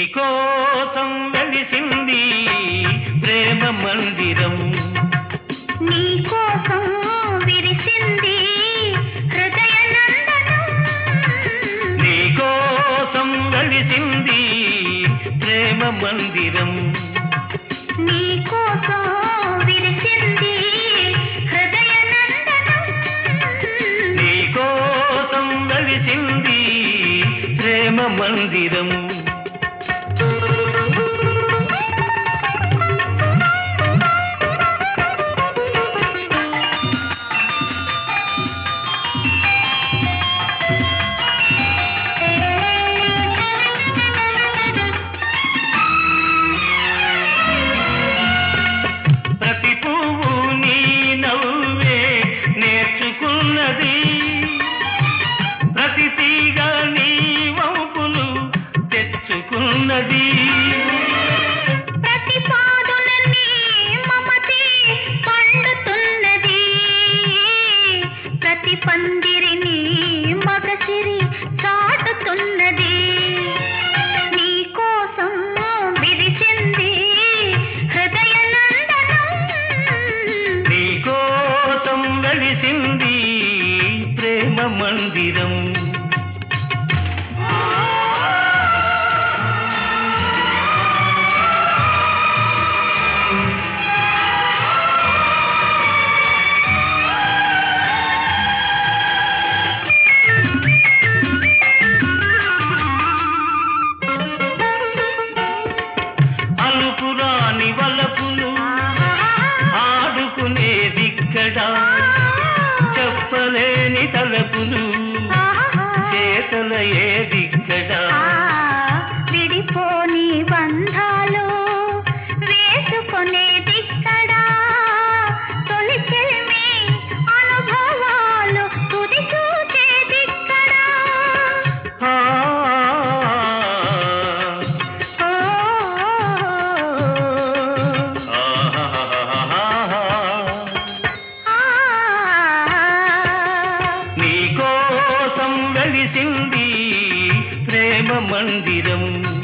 కోసం వెలిసింది ప్రేమ మందిరం నీ కోసం విరిసింది హృదయ నందనం నీ కోసం వెలిసింది ప్రేమ మందిరం నీ కోసం విరిసింది హృదయ నందనం నీ కోసం వెలిసింది ప్రేమ మందిరం ప్రతి పువ్వు నీ నవ్వే నేర్చుకున్నది ప్రతి తీగ నీ వంపులు తెచ్చుకున్నది ప్రతి పాదున నీ మమతే పండుతున్నది ప్రతి పందిరిని మగసిరి చాటుతున్నది నీ కోసం విరిసింది హృదయ నందనం నీ కోసం వెలిసింది ప్రేమ మందిరం అలుపురాని వలపులు ఆడుకునేదిక్కడ చెప్పలేని తలపులు చేతల ఏదిక్కడ విడిపోని బంధాలు వేసుకునేదిక్కడా తొలి చెల్మి అనుభవాలు తుది చూచేదిక్కడా ఆ, ఓ, ఆహాహాహాహా. ఆ, నీ కోసం వెలిసింది ప్రేమ మందిరం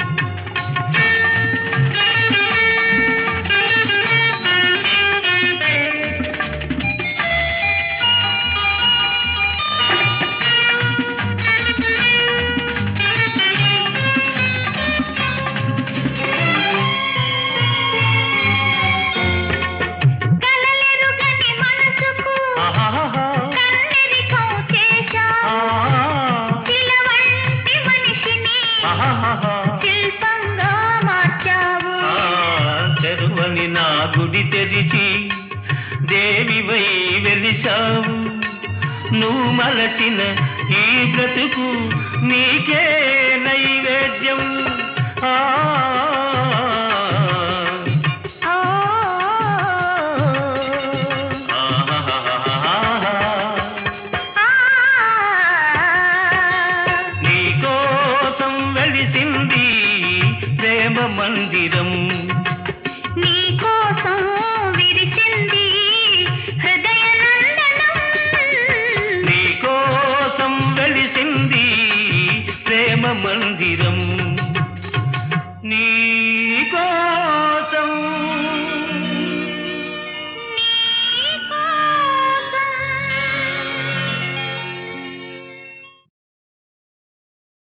కలలెరుగని మనసుకు ఆహాహాహా. కన్నెరికం చేశావు ఆ, శిలవంటి మనిషిని ఆహాహాహా. శిల్పంగా మార్చావు ఆ, తెరువని నా గుడి తెరిచి దేవివై వెలిసావు నువ్వు మలచిన ఈ బ్రతుకు నీకే నైవేద్యం ఆ ఓ, ఆహాహాహాహా. ఆ, నీ కోసం వెలిసింది ప్రేమ మందిరం